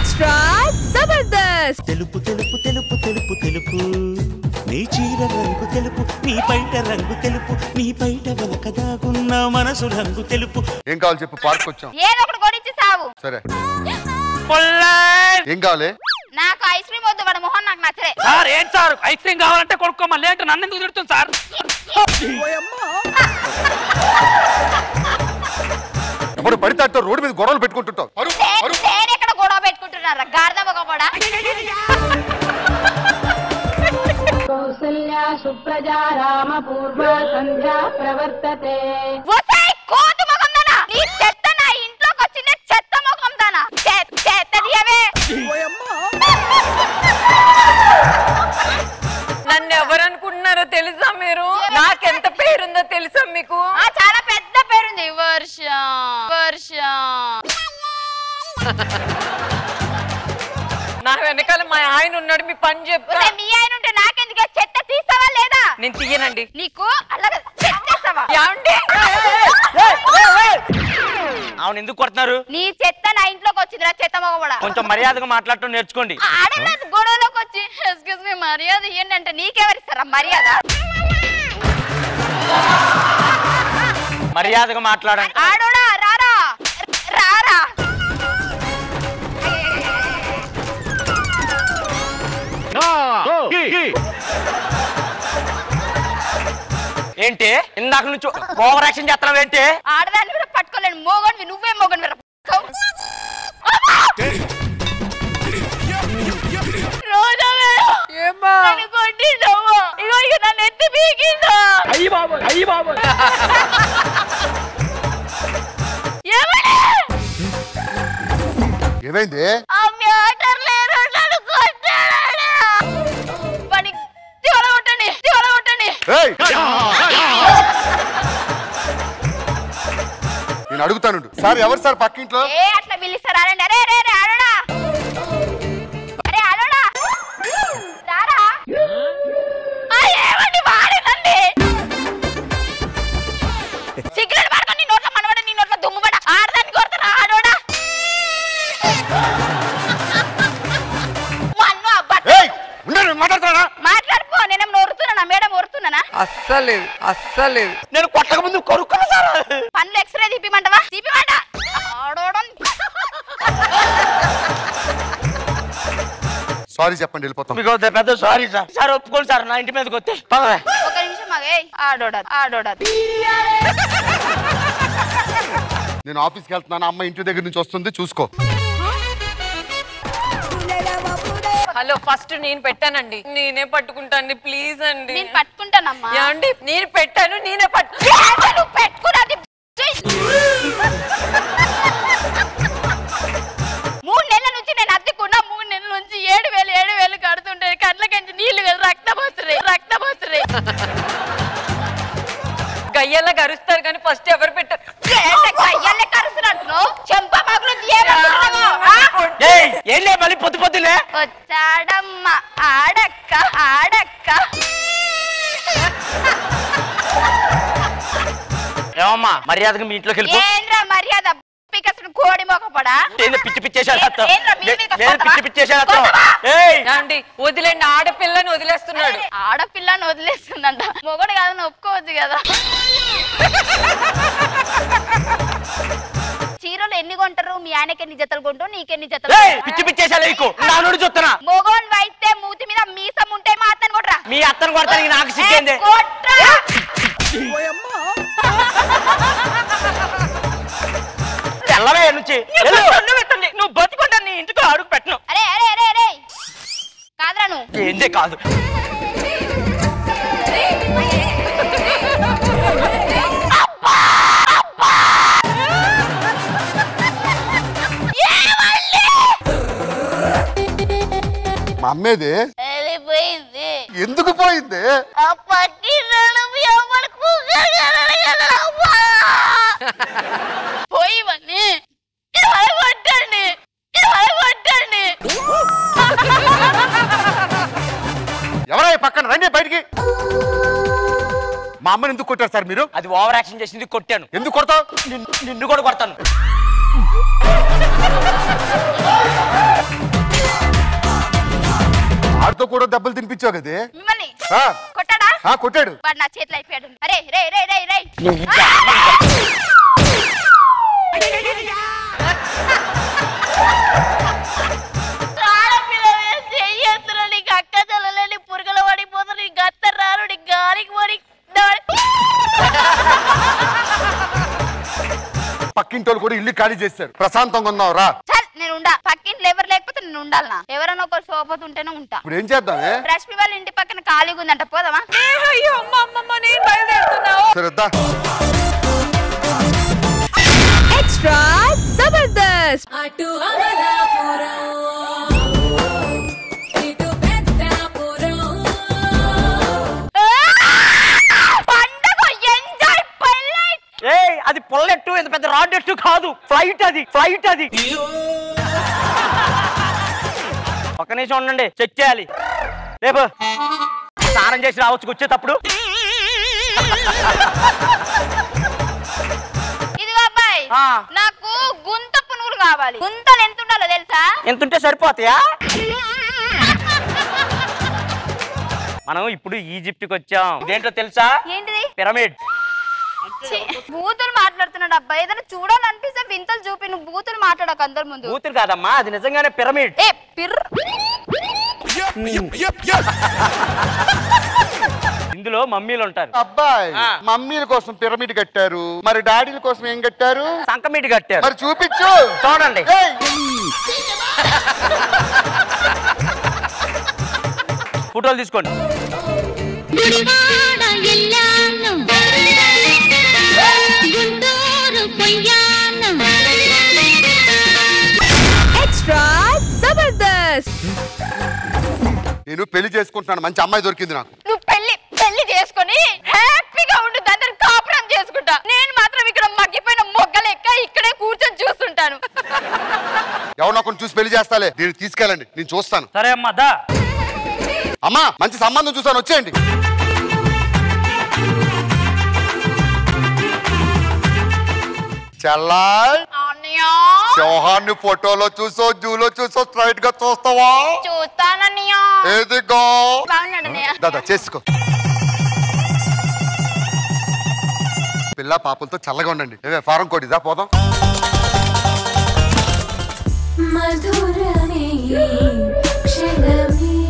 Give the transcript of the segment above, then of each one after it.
Extra Jabardasth తెలుపు తెలుపు తెలుపు తెలుపు తెలుపు నీ చీర రంగు తెలుపు నీ బయట రంగు తెలుపు నీ బయట వెనక దాగున్న మనసు రంగు తెలుపు ఏం కావాలి చెప్పు పార్క్ వచ్చాం ఏదో ఒకటి కొనిచ్చి సావు సరే పొల్లయ్! ఏం కావాలి నాకు ఐస్ క్రీమ్ వద్దు వాడు మొహం నాకు నచ్చలే సార్ ఏంటి సార్ ఐస్ క్రీమ్ కావాలంటే కొనుక్కోమని లేదంటే నన్ను ఎందుకు తిడుతుంది సార్ ఎప్పుడు పడితే అట్ట రోడ్డు మీద గొడవలు పెట్టుకుంటుంటావు అరు, అరు. నేను ఎక్కడ గొడవ పెట్టుకుంటున్నారా గార్ద ఒక కూడా కౌసల్యా సుప్రజా రామ పూర్వ సంధ్యా ప్రవర్తతే ఒసేయ్ కోతి ముఖం దానా నీ చెత్త నా ఇంట్లోకి వచ్చిన చెత్త ముఖం దానా చెత్త చెత్త దియవే నన్ను ఎవరు అనుకుంటున్నారో తెలుసా మీరు నాకెంత పేరుందో తెలుసా మీకు ఆ చాలా పెద్ద పేరుంది వర్ష వర్ష నా వెనకాల మా ఆయన ఉన్నాడు మీ పని చెప్తా ఒసేయ్ మీ ఆయన ఉంటే నాకెందుకే చెత్త తీస్తావా లేదా నేను తీయనండి నీకు అలాగే చెత్తేస్తావా ఏమండి అవును ఎందుకు కొడుతున్నారు నీ చెత్త నా ఇంట్లోకి వచ్చిందిరా చెత్త మొగబడా కొంచెం మర్యాదగా మాట్లాడటం నేర్చుకోండి ఆడలేదు గొడవలోకి వచ్చి ఎక్స్క్యూజ్ మీ మర్యాద ఇవ్వండి అంటే నీకెవరిస్తారా మర్యాద మర్యాదగా మాట్లాడండి ఆడోడా రారా రారా ఏంటి ఇందాక నుంచి ఓవర్ యాక్షన్ చేస్తున్నావు ఏంటి ఆడదాన్ని కూడా పట్టుకోలేను మోగొనివి నువ్వే మోగొని రోజా ఏమ్మా నన్ను కొట్టిందవ్వ ఇగో ఇక నన్ను ఎత్తి పీకిందా అయ్యి బాబు అయ్యి బాబు ఏమని ఏమైంది ఆ మ్యాటర్ లేరు నన్ను కొట్టాడు పని తివల కొట్టండి తివల కొట్టండి ఏయ్! నేను అడుగుతాను సార్ ఎవరు సార్ పక్కింట్లో ఏ అట్లా పిలుస్తారా అరే అరే అరే ఆడోడా అరే ఆడోడా రారా ఆ, ఏమండి వాడేనండి సిగరెట్ పడుకొని నీ నోట్లో మనవడ నీ నోట్లో దుమ్ము పడ ఆడదాన్ని కొడతారా ఆడోడా మన్ను అబ్బా ఏయ్ ఉండండి మాట్లాడతారా మాట్లాడుకో నేనేం నోరుతున్నానా మేడం ఓరుతున్నానా అస్సలేదు అస్సలేదు నేను కొట్టక ముందు కొనుక్కున్నా సార్ పనులు ఎక్స్రే తీపిమంటవా తీపిమంట ఆడోడం సారీ చెప్పండి వెళ్ళిపోతాం మీకు ఒక పెద్ద సారీ సార్ సార్ ఒప్పుకోండి సార్ నా ఇంటి మీదకి వస్తే పదవే. ఒక నిమిషం ఆగే ఆడోడా ఆడోడా నేను ఆఫీస్కి వెళ్తున్నాను అమ్మ ఇంటి దగ్గర నుంచి వస్తుంది చూసుకో హలో ఫస్ట్ నేను పెట్టానండి నేనే పట్టుకుంటాను ప్లీజ్ అండి నేను పట్టుకుంటానమ్మా ఏమండి నేను పెట్టాను నేనే పట్టు ఏంటి నువ్వు పెట్టుకున్నది మూడు నెలల నుంచి నేను అద్దెకున్నా మూడు నెలల నుంచి ఏడు వేలు ఏడు వేలు కడుతుంటే కళ్ళకించి నీళ్లు కదా రక్తం వస్తున్నాయి రక్తం వస్తున్నాయి గయ్యల్లా గరుస్తారు కానీ ఫస్ట్ ఎవరు పెట్టారు ఏంటి కయ్యల్లే కరుస్తున్నట్టు చెంప మగులు తీయమంటున్నావు ఆ? ఏయ్ ఏం లే మళ్ళీ పొద్దు పొద్దులే వచ్చాడమ్మ ఆడక్క ఆడక్క ఏమమ్మా మర్యాదగా మీ ఇంట్లోకి వెళ్ళిపో ఏంద్రా మర్యాద పికసిన కోడి మొక్కపడా ఏంది పిచ్చి పిచ్చేసాడు అత్త ఏంద్రా మీ మీద నేను కొడతావా? పిచ్చి పిచ్చేసాడు అత్త కొడతావా? ఏయ్ ఏమండి వదిలేండి ఆడపిల్లని వదిలేస్తున్నాడు ఆడపిల్లని వదిలేస్తుందంట మొగడు కాదని ఒప్పుకోవచ్చు కదా చీరలు ఎన్ని కొంటారు మీ ఆయనకి ఎన్ని జతలు కొంటారు నీకెన్ని జతలు ఏయ్ పిచ్చి పిచ్చేసాడు నీకు నా నుండి చూస్తున్నా మొగోన్ అయితే మూతి మీద మీసం ఉంటే మాత్రం కొట్రా మీ అత్తను కొడతానికి నాకు సిగ్గేంది ఏ, కొట్రా తెల్లవే నుంచి వెళ్ళు. నువ్వు బతుకుంటా నీ ఇంటికి అడుగు పెట్టను అరే అరే అరే అరే కాదురా నువ్వు ఏందే కాదు మా అమ్మేది వెళ్ళిపోయింది ఎందుకు పోయింది ఆ పక్కింట్లో మీ అమ్మని కుక్కర్ కనడు కదా అమ్మా. పోయి వన్ని ఇరవై కొట్టండి ఇరవై కొట్టండి ఎవరై పక్కన రండి బయటికి మా అమ్మని ఎందుకు కొట్టారు సార్ మీరు అది ఓవర్ యాక్షన్ చేసింది కొట్టాను ఎందుకు కొడతావు నిన్ను- నిన్ను కూడా కొడతాను వాడితో కూడా దెబ్బలు తినిపించావు కదే మిమ్మల్ని ఆ, కొట్టాడా ఆ, కొట్టాడు వాడు నా చేతిలో అయిపోయాడు అరే రే రే రే రే ఆడపిల్ల చెయ్యేస్తున్నా నీకు అక్క చెల్లలేని పురుగులు పడిపోతారు నీకు గత్త రారు నీకు గాలికి పడి పక్కింటోళ్ళు కూడా ఇల్లు ఖాళీ చేశారు ప్రశాంతంగా ఉన్నావు రా చల్ నేను ఉండా పక్కింట్లో ఎవరు లేకపోతే నేను ఉండాలనా ఎవరైనా ఒకరు సోపతి ఉంటేనే ఉంటా ఇప్పుడు ఏం చేద్దామే రష్మి వాళ్ళ ఇంటి పక్కన ఖాళీగా ఉందంట పోదామా అయ్యో అమ్మ అమ్మమ్మ నేను బయలుదేరుతున్నా సరే దా ఎక్స్ట్రా జబర్దస్త్ అటు అమలాపురం ఇటు పెద్దాపురం పండగ ఎంజాయ్ పల్లెట్ ఏ అది పొల్లెట్టు ఇంత పెద్ద రాడ్డెట్టు కాదు ఫ్లైట్ అది ఫ్లైట్ అది ఒక్క నిమిషం ఉండండి చెక్ చేయాలి రేపు స్నానం చేసి రావచ్చు వచ్చేటప్పుడు ఇదిగో అబ్బాయి ఆ. నాకు గుంత పునుగులు కావాలి గుంతలు ఎంత ఉండాలో తెలుసా ఎంత ఉంటే సరిపోతాయా మనం ఇప్పుడు ఈజిప్ట్కి వచ్చాం ఇదేంటో తెలుసా ఏంటిది పిరమిడ్ ఛీ, బూతులు మాట్లాడుతున్నాడు అబ్బాయి ఏదైనా చూడాలనిపిస్తే వింతలు చూపి నువ్వు బూతులు మాట్లాడక అందరి ముందు కూతురు కాదమ్మా అది నిజంగానే పిరమిడ్ ఏ పిర్ ఇందులో మమ్మీలు ఉంటారు అబ్బాయి ఆ. మమ్మీల కోసం పిరమిడ్ కట్టారు మరి డాడీల కోసం ఏం కట్టారు సంకమీటి కట్టారు మరి చూపించు చూడండి ఏయ్, ఫోటోలు తీసుకోండి గుడివాడ ఎల్లాను గుంటూరు పొయ్యాను ఎక్స్ట్రా జబర్దస్త్ నేను పెళ్లి చేసుకుంటున్నాను మంచి అమ్మాయి దొరికింది నాకు నువ్వు పెళ్లి పెళ్లి చేసుకొని హ్యాపీగా ఉండు దాని కాపురం చేసుకుంటా నేను మాత్రం ఇక్కడ మగ్గిపోయిన మొగ్గ లెక్క ఇక్కడే కూర్చొని చూస్తుంటాను ఎవరినో ఒకరిని చూసి పెళ్లి చేస్తాలే దీన్ని తీసుకెళ్ళండి నేను చూస్తాను సరే అమ్మా దా అమ్మా మంచి సంబంధం చూసాను వచ్చేయండి చెల్లాయ్ అన్నయ్య చౌహాన్ని ఫోటోలో చూసో జూలో చూసో స్ట్రైట్ గా చూస్తావా చూస్తానన్నయ్య ఏదిగో బాగున్నాడు అన్నయ్య దాదా చేసుకో పిల్ల పాపలతో చల్లగా ఉండండి ఏవే ఫారం కోడిదా పోదాం మధురమే క్షణమే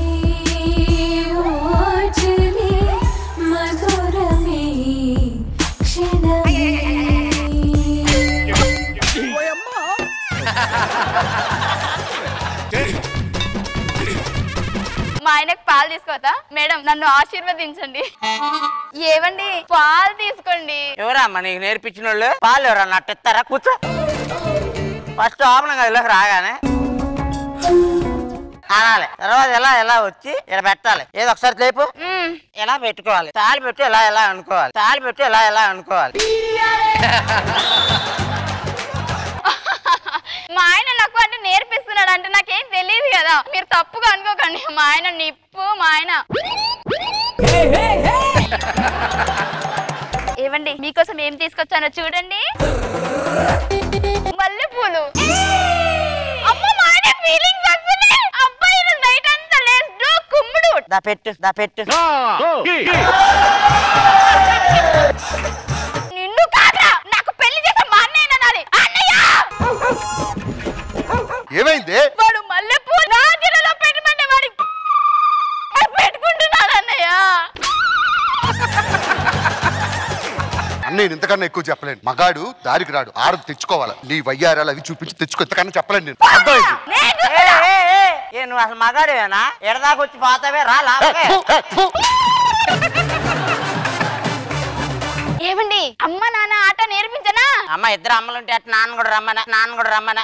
ఓచలే మధురమే క్షణమే మా ఆయనకు పాలు తీసుకోతా మేడం నన్ను ఆశీర్వదించండి ఏవండి పాలు తీసుకోండి ఎవరా అమ్మ నీకు నేర్పించిన వాళ్ళు పాలు ఎవరా నట్టు ఇస్తారా కూర్చో ఫస్ట్ ఓపెన్ గదిలోకి రాగానే అనాలి తర్వాత ఎలా ఎలా వచ్చి ఇలా పెట్టాలి ఏదో ఒకసారి లేపు మ్మ్. ఎలా పెట్టుకోవాలి తాళి పెట్టి ఎలా ఎలా అనుకోవాలి తాళి పెట్టి ఎలా ఎలా అనుకోవాలి మా ఆయన నాకు అంటే నేర్పిస్తున్నాడు అంటే నాకేం తెలియదు కదా మీరు తప్పుగా అనుకోకండి మా ఆయన నిప్పు మా ఆయన ఏవండి మీకోసం ఏం తీసుకొచ్చానో చూడండి మల్లెపూలు అమ్మ మా ఆయన ఫీలింగ్స్ వస్తున్నాయి అబ్బాయి ఈరోజు నైట్ అంతా లేస్తూ కుమ్ముడు దా పెట్టు దా పెట్టు నిన్ను కాదురా నాకు పెళ్లి చేసే మా అన్నయ్య అనాలి అన్నయ్య ఏమైంది వాడు మల్లెపూ నా జిల్లాలో పెట్టమంటే వాడి వాడు పెట్టుకుంటున్నాడు అన్నయ్య అన్నయ్య ఇంతకన్నా ఎక్కువ చెప్పలేను మగాడు దారికి రాడు ఆరు తెచ్చుకోవాలి నీ వయ్యారాలు అవి చూపించి తెచ్చుకో ఇంతకన్నా చెప్పలేను నేను అర్థమైంది నేను ఏ, ఏ, ఏ, ఏ నువ్వు అసలు మగాడివేనా ఎడదాకా వచ్చి పోతావే రా ఏ, లాభకే ఫు, ఏ, ఫు. ఏమండి అమ్మ నాన్న ఆట నేర్పించనా అమ్మ ఇద్దరు అమ్మలుంటే అట్ట నాన్న కూడా రమ్మన నాన్న కూడా రమ్మన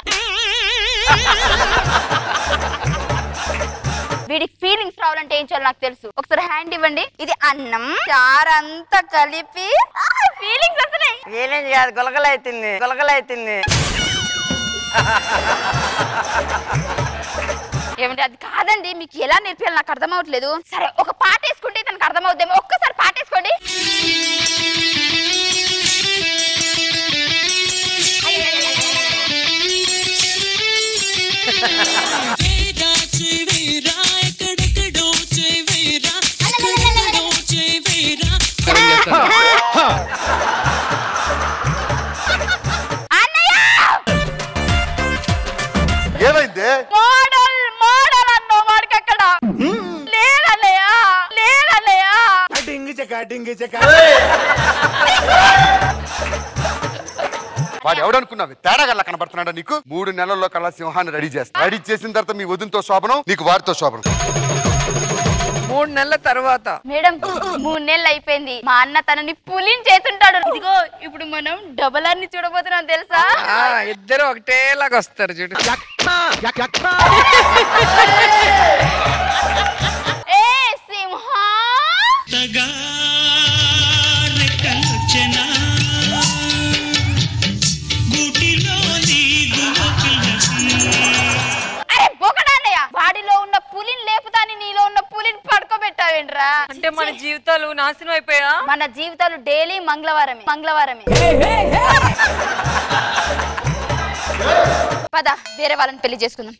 వీడికి ఫీలింగ్స్ రావాలంటే ఏం చేయాలో నాకు తెలుసు ఒకసారి హ్యాండ్ ఇవ్వండి ఇది అన్నం చారంతా కలిపి ఫీలింగ్స్ వస్తున్నాయి ఫీలింగ్ కాదు గులగలైతుంది గులగలైతుంది ఏమంటే అది కాదండి మీకు ఎలా నేర్పించాలి నాకు అర్థమవట్లేదు సరే ఒక పాట వేసుకుంటే తనకు అర్థమవుద్దేమో ఒక్కసారి పాట వేసుకోండి వేదాచి వీరా ఎక్కడెక్కడో మోడల్ మోడల్ అన్నో వాడికి అక్కడ లేదన్నయ్య లేదన్నయ్య వాడు ఎవడనుకున్నావు తేడా గల్లా కనబడుతున్నాడా నీకు మూడు నెలల్లో కల్లా సింహాన్ని రెడీ చేస్తా రెడీ చేసిన తర్వాత మీ వదినతో శోభనం నీకు వారితో శోభనం మూడు నెలల తర్వాత మేడం మూడు నెలలు అయిపోయింది మా అన్న తనని పులిని చేస్తుంటాడు ఇదిగో ఇప్పుడు మనం డబల్ అన్ని చూడబోతున్నాం తెలుసా ఆ, ఇద్దరు ఒకటేలాగా వస్తారు చూడు ఏ సింహ అరే బొకడాన్నయ్య వాడిలో ఉన్న పులిని లేపుతాని నీలో ఉన్న పులిని పడుకోబెట్టావేంట్రా అంటే మన జీవితాలు నాశనం అయిపోయా మన జీవితాలు డైలీ మంగళవారమే మంగళవారమే పద వేరే వాళ్ళని పెళ్లి చేసుకుందాం